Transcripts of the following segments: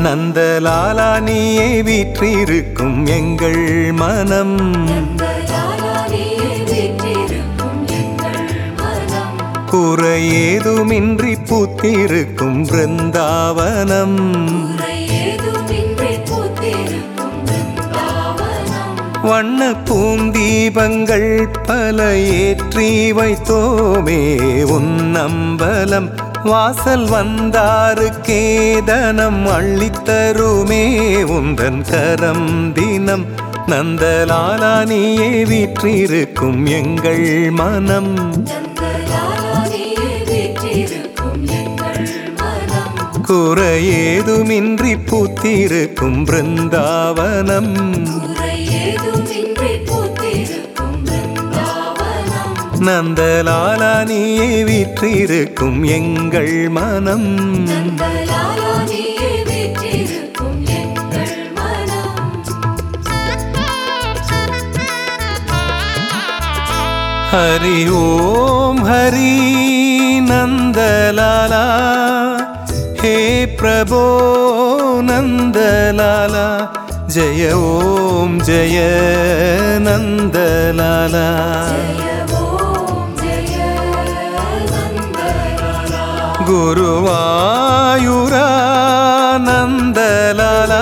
நந்தலாலா நீயே வீற்றிருக்கும் எங்கள் மனம் நந்தலாலானியே வீற்றிருக்கும் எங்கள் மனம் குறையேதுமின்றி பூத்திருக்கும் பிருந்தாவனம் குறை ஏதுமின்றி பூத்திருக்கும் பிருந்தாவனம் வண்ண பூந்தீபங்கள் பல ஏற்றி வைத்தோமே உன்னம்பலம் வாசல் வந்தாருக்கே தனம் அள்ளித்தருமே உந்தன் கரம் தினம் நந்தலாலா நீயே வீற்றிருக்கும் எங்கள் மனம் நந்தலாலானியே வீற்றிருக்கும் எங்கள் மனம் குறையேதுமின்றி பூத்திருக்கும் பிருந்தாவனம் குறை ஏதுமின்றி பூத்திருக்கும் பிருந்தாவனம் நந்தலாலா நீயே வீற்றிருக்கும் எங்கள் மனம் நந்தலாலானியே வீற்றிருக்கும் எங்கள் மனம் ஹரி ஓம் ஹரி நந்தலாலா ஹே பிரபோ நந்தலாலா ஜெய ஓம் ஜெய நந்தலாலா ஜெய ஓம் ஜெய நந்தலாலா குருவாயூரா நந்தலாலா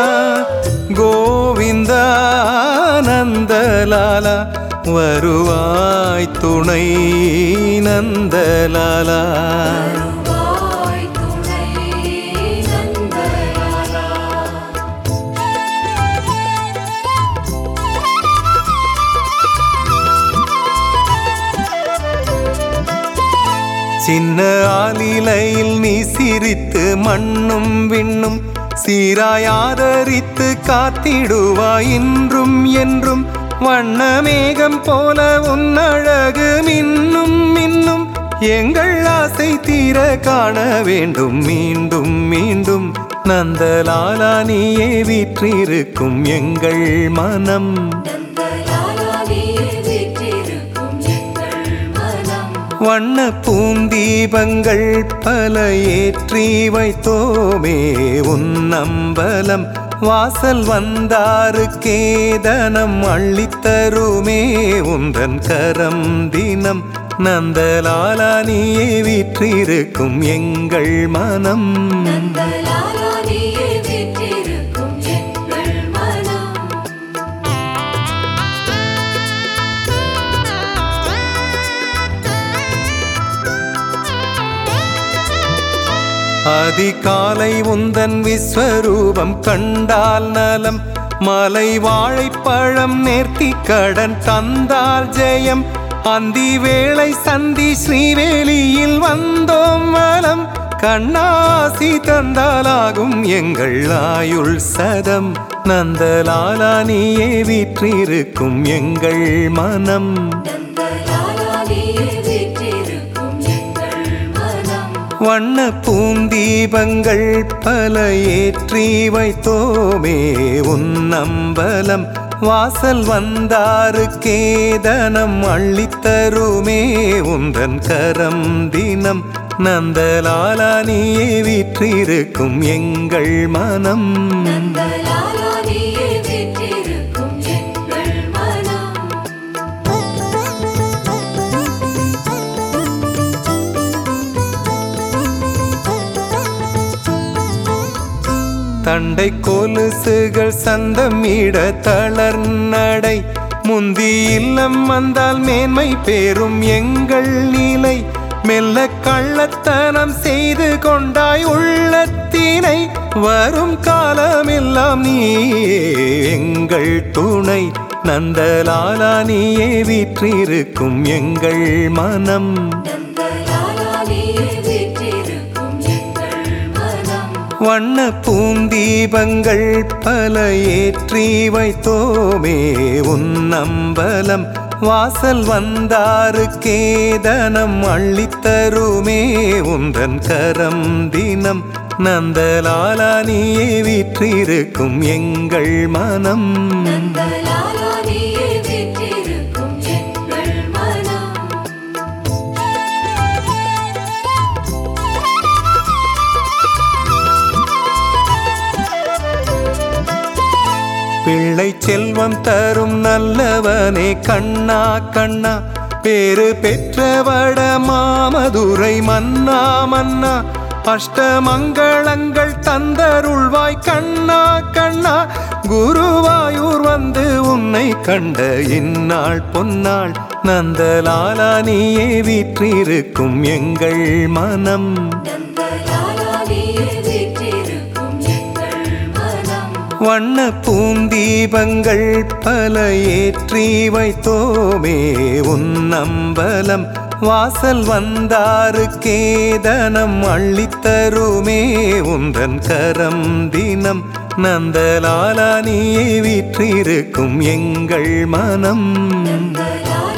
கோவிந்தா நந்தலாலா வருவாய் துணை நந்தலாலா வாய் துணை நந்தலாலா சின்ன ஆலிலையில் நீ சிரித்து மண்ணும் விண்ணும் சீராய் ஆதரித்து காத்திடுவாய் இன்றும் என்றும் வண்ண மேகம் போல உன் அழகு மின்னும் மின்னும் எங்கள் ஆசை தீர காண வேண்டும் மீண்டும் மீண்டும் நந்தலாலா நீயே வீற்றிருக்கும் எங்கள் மனம் நந்தலாலானியே வீற்றிருக்கும் எங்கள் மனம் வண்ண பூந்தீபங்கள் பல ஏற்றி வைத்தோமே உன்னம்பலம் வாசல் வந்தாருக்கே தனம் அள்ளித்தருமே உந்தன் கரம் தினம் நந்தலாலா நீயே வீற்றிருக்கும் எங்கள் மனம் நந்தலாலானியே வீற்றிருக்கும் எங்கள் மனம் அதிகாலை உந்தன் விஸ்வரூபம் கண்டால் நலம் மலை வாழைப்பழம் நேர்த்தி கடன் தந்தால் ஜெயம் அந்தி வேளை சந்தி ஸ்ரீவேலியில் வந்தோம் வலம் கண்ணாசி தந்தாலாகும் எங்கள் ஆயுள் சதம் நந்தலாலா நீயே வீற்றிருக்கும் எங்கள் மனம் நந்தலாலானியே வீற்றிருக்கும் எங்கள் மனம் வண்ண பூந்தீபங்கள் பல ஏற்றி வைத்தோமே உன்னம்பலம் வாசல் வந்தாருக்கே தனம் அள்ளித்தருமே உந்தன் கரம் தினம் நந்தலாலா நீயே வீற்றிருக்கும் எங்கள் மனம் நந்தலாலானியே வீற்றிருக்கும் எங்கள் மனம் தண்டை கொலுசுகள் சந்தமிட தளர்நடை முந்தி இல்லம் வந்தால் மேன்மை பேரும் எங்கள் நிலை மெல்ல கள்ளத்தனம் செய்து கொண்டாய் உள்ளத்தினை வரும் காலமெல்லாம் நீயே எங்கள் துணை நந்தலாலா நீயே வீற்றிருக்கும் எங்கள் மனம் நந்தலாலானியே வீற்றிருக்கும் எங்கள் மனம் வண்ண பூந்தீபங்கள் பல ஏற்றி வைத்தோமே உன்னம்பலம் வாசல் வந்தாருக்கே தனம் அள்ளித்தருமே உந்தன் கரம் தினம் நந்தலாலா நீயே வீற்றிருக்கும் எங்கள் மனம் நந்தலாலானியே வீற்றிருக்கும் எங்கள் மனம் பிள்ளை செல்வம் தரும் நல்லவனே கண்ணா கண்ணா பேரு பெற்றவட மாமதுரை மன்னா மன்னா அஷ்டமங்களங்கள் தந்தருள்வாய் கண்ணா கண்ணா குருவாயூர் வந்து உன்னை கண்ட இந்நாள் பொன்னாள் நந்தலாலா நீயே வீற்றிருக்கும் எங்கள் மனம் நந்தலாலா நீயே வீற்றிருக்கும் எங்கள் மனம் வண்ண பூந்தீபங்கள் பல ஏற்றி வைத்தோமே உன்னம்பலம் வாசல் வந்தாரு கேதனம் அள்ளித்தருமே உந்தன் கரம் தினம் நந்தலாலா நீயே வீற்றிருக்கும் எங்கள் மனம் நந்தலாலா